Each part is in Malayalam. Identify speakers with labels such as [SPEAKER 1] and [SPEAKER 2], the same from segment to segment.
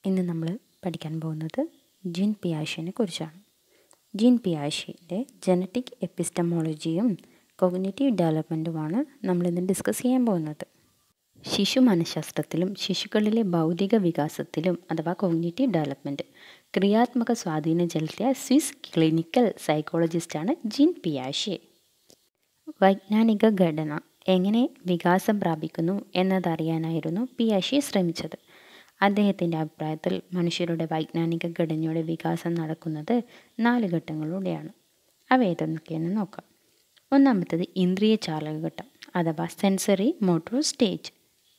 [SPEAKER 1] ഇന്ന് നമ്മൾ പഠിക്കാൻ പോകുന്നത് ജീൻ പിയാഷെനെ കുറിച്ചാണ് ജീൻ പിയാഷെൻ്റെ ജനറ്റിക് എപ്പിസ്റ്റമോളജിയും കോഗ്നേറ്റീവ് ഡെവലപ്മെൻറ്റുമാണ് നമ്മളിന്ന് ഡിസ്കസ് ചെയ്യാൻ പോകുന്നത് ശിശു മനഃശാസ്ത്രത്തിലും ശിശുക്കളിലെ ഭൗതിക വികാസത്തിലും അഥവാ കോഗ്നേറ്റീവ് ഡെവലപ്മെൻറ്റ് ക്രിയാത്മക സ്വാധീനം ചെലുത്തിയ സ്വിസ് ക്ലിനിക്കൽ സൈക്കോളജിസ്റ്റാണ് ജീൻ പിയാഷെ വൈജ്ഞാനിക ഘടന എങ്ങനെ വികാസം പ്രാപിക്കുന്നു എന്നതറിയാനായിരുന്നു പിയാഷെ ശ്രമിച്ചത് അദ്ദേഹത്തിൻ്റെ അഭിപ്രായത്തിൽ മനുഷ്യരുടെ വൈജ്ഞാനിക ഘടനയുടെ വികാസം നടക്കുന്നത് നാല് ഘട്ടങ്ങളിലൂടെയാണ് അവ ഏതൊക്കെയെന്ന് നോക്കാം ഒന്നാമത്തേത് ഇന്ദ്രിയ ചാലകഘട്ടം അഥവാ സെൻസറി മോട്ടോർ സ്റ്റേജ്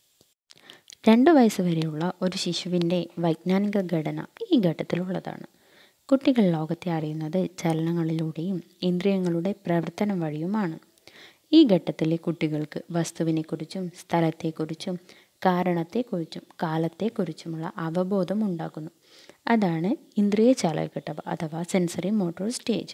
[SPEAKER 1] രണ്ട് വയസ്സ് വരെയുള്ള ഒരു ശിശുവിൻ്റെ വൈജ്ഞാനിക ഘടന ഈ ഘട്ടത്തിലുള്ളതാണ് കുട്ടികൾ ലോകത്തെ അറിയുന്നത് ചലനങ്ങളിലൂടെയും ഇന്ദ്രിയങ്ങളുടെ പ്രവർത്തനം വഴിയുമാണ് ഈ ഘട്ടത്തിലെ കുട്ടികൾക്ക് വസ്തുവിനെക്കുറിച്ചും സ്ഥലത്തെക്കുറിച്ചും കാരണത്തെക്കുറിച്ചും കാലത്തെക്കുറിച്ചുമുള്ള അവബോധം ഉണ്ടാക്കുന്നു അതാണ് ഇന്ദ്രിയ ചാലകഘട്ടം അഥവാ സെൻസറി മോട്ടോർ സ്റ്റേജ്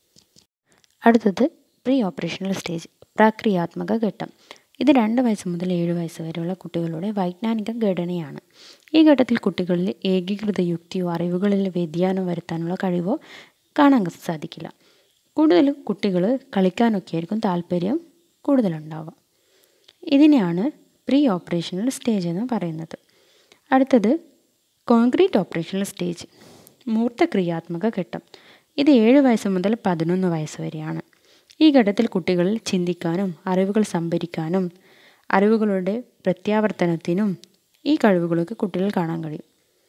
[SPEAKER 1] അടുത്തത് പ്രീ ഓപ്പറേഷണൽ സ്റ്റേജ് പ്രക്രിയാത്മക ഘട്ടം ഇത് രണ്ട് വയസ്സ് മുതൽ ഏഴ് വയസ്സ് വരെയുള്ള കുട്ടികളുടെ വൈജ്ഞാനിക ഘടനയാണ് ഈ ഘട്ടത്തിൽ കുട്ടികളിൽ ഏകീകൃത യുക്തിയോ അറിവുകളിൽ വ്യതിയാനം വരുത്താനുള്ള കഴിവോ കാണാൻ സാധിക്കില്ല കൂടുതലും കുട്ടികൾ കളിക്കാനൊക്കെ ആയിരിക്കും താല്പര്യം കൂടുതലുണ്ടാവുക ഇതിനെയാണ് പ്രീ ഓപ്പറേഷണൽ സ്റ്റേജ് എന്ന് പറയുന്നത് അടുത്തത് കോൺക്രീറ്റ് ഓപ്പറേഷണൽ സ്റ്റേജ് മൂർത്ത ക്രിയാത്മക ഘട്ടം ഇത് ഏഴ് വയസ്സ് മുതൽ പതിനൊന്ന് വയസ്സ് വരെയാണ് ഈ ഘട്ടത്തിൽ കുട്ടികളിൽ ചിന്തിക്കാനും അറിവുകൾ സംഭരിക്കാനും അറിവുകളുടെ പ്രത്യാവർത്തനത്തിനും ഈ കഴിവുകളൊക്കെ കുട്ടികൾ കാണാൻ കഴിയും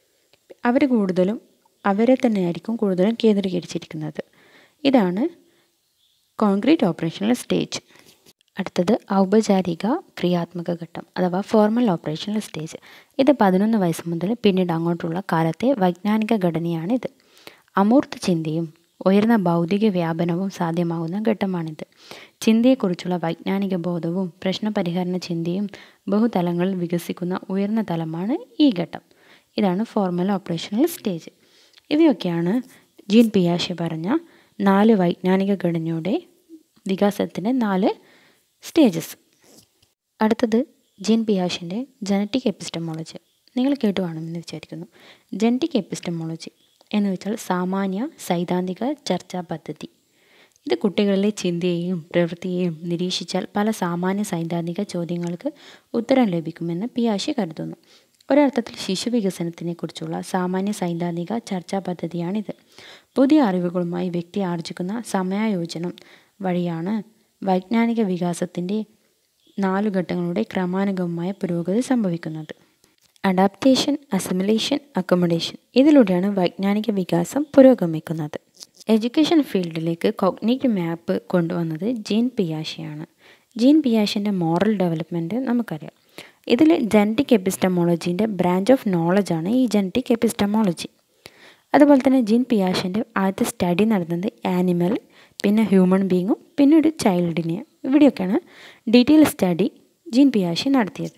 [SPEAKER 1] അവർ കൂടുതലും അവരെ തന്നെയായിരിക്കും കൂടുതലും കേന്ദ്രീകരിച്ചിരിക്കുന്നത് ഇതാണ് കോൺക്രീറ്റ് ഓപ്പറേഷണൽ സ്റ്റേജ് അടുത്തത് ഔപചാരിക ക്രിയാത്മക ഘട്ടം അഥവാ ഫോർമൽ ഓപ്പറേഷണൽ സ്റ്റേജ് ഇത് പതിനൊന്ന് വയസ്സ് മുതൽ പിന്നീട് അങ്ങോട്ടുള്ള കാലത്തെ വൈജ്ഞാനിക ഘടനയാണിത് അമൂർത്ത ചിന്തയും ഉയർന്ന ഭൗതിക വ്യാപനവും സാധ്യമാകുന്ന ഘട്ടമാണിത് ചിന്തയെക്കുറിച്ചുള്ള വൈജ്ഞാനിക ബോധവും പ്രശ്നപരിഹരണ ചിന്തയും ബഹുതലങ്ങളിൽ വികസിക്കുന്ന ഉയർന്ന തലമാണ് ഈ ഘട്ടം ഇതാണ് ഫോർമൽ ഓപ്പറേഷണൽ സ്റ്റേജ് ഇവയൊക്കെയാണ് ജീൻ പിയാഷെ പറഞ്ഞ നാല് വൈജ്ഞാനിക ഘടനയുടെ വികാസത്തിൻ്റെ നാല് സ്റ്റേജസ് അടുത്തത് ജീൻ പിയാഷിൻ്റെ ജനറ്റിക് എപ്പിസ്റ്റമോളജി നിങ്ങൾ കേട്ടു കാണുമെന്ന് വിചാരിക്കുന്നു ജനറ്റിക് എപ്പിസ്റ്റമോളജി എന്ന് വെച്ചാൽ സാമാന്യ സൈദ്ധാന്തിക ചർച്ചാ പദ്ധതി ഇത് കുട്ടികളിലെ ചിന്തയെയും പ്രവൃത്തിയെയും നിരീക്ഷിച്ചാൽ പല സാമാന്യ സൈദ്ധാന്തിക ചോദ്യങ്ങൾക്ക് ഉത്തരം ലഭിക്കുമെന്ന് പിയാഷി കരുതുന്നു ഒരർത്ഥത്തിൽ ശിശു വികസനത്തിനെക്കുറിച്ചുള്ള സാമാന്യ സൈദ്ധാന്തിക ചർച്ചാ പദ്ധതിയാണിത് പുതിയ അറിവുകളുമായി വ്യക്തി ആർജിക്കുന്ന സമയായോജനം വഴിയാണ് വൈജ്ഞാനിക വികാസത്തിൻ്റെ നാലു ഘട്ടങ്ങളുടെ ക്രമാനുഗമമായ പുരോഗതി സംഭവിക്കുന്നത് അഡാപ്റ്റേഷൻ അസിമുലേഷൻ അക്കോമഡേഷൻ ഇതിലൂടെയാണ് വൈജ്ഞാനിക വികാസം പുരോഗമിക്കുന്നത് എഡ്യൂക്കേഷൻ ഫീൽഡിലേക്ക് കോഗ്നേറ്റീവ് മാപ്പ് കൊണ്ടുവന്നത് ജീൻ പിയാഷയാണ് ജീൻ പിയാഷിൻ്റെ മോറൽ ഡെവലപ്മെൻറ്റ് നമുക്കറിയാം ഇതിൽ ജനറ്റിക് എപ്പിസ്റ്റമോളജീൻ്റെ ബ്രാഞ്ച് ഓഫ് നോളജാണ് ഈ ജനറ്റിക് എപ്പിസ്റ്റമോളജി അതുപോലെ തന്നെ ജീൻ പിയാഷിൻ്റെ ആദ്യത്തെ സ്റ്റഡി നടന്നത് ആനിമൽ പിന്നെ ഹ്യൂമൻ ബീങ്ങും പിന്നെ ഒരു ചൈൽഡിനെ ഇവിടെയൊക്കെയാണ് ഡീറ്റെയിൽ സ്റ്റഡി ജീൻ പിയാഷി നടത്തിയത്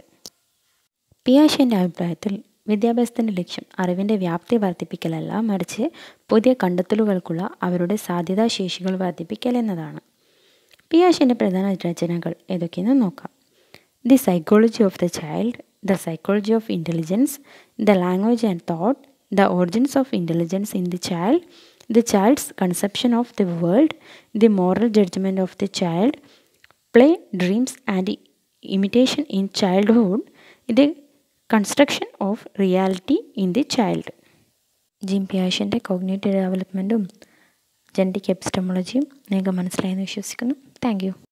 [SPEAKER 1] പിയാഷിൻ്റെ അഭിപ്രായത്തിൽ വിദ്യാഭ്യാസത്തിൻ്റെ ലക്ഷ്യം അറിവിൻ്റെ വ്യാപ്തി വർദ്ധിപ്പിക്കലല്ല മറിച്ച് പുതിയ കണ്ടെത്തലുകൾക്കുള്ള അവരുടെ സാധ്യതാശേഷികൾ വർദ്ധിപ്പിക്കൽ എന്നതാണ് പിയാഷിൻ്റെ പ്രധാന രചനകൾ ഏതൊക്കെയെന്ന് നോക്കാം the psychology of the child the psychology of intelligence the language and thought the origins of intelligence in the child the child's conception of the world the moral judgement of the child play dreams and imitation in childhood ഇത് construction of reality in the child Jean പിയാഷിൻ്റെ കോഗ്നേറ്റീവ് ഡെവലപ്മെൻറ്റും ജനറ്റിക് എപ്പിസ്റ്റമോളജിയും നിങ്ങൾക്ക് മനസ്സിലായെന്ന് വിശ്വസിക്കുന്നു താങ്ക്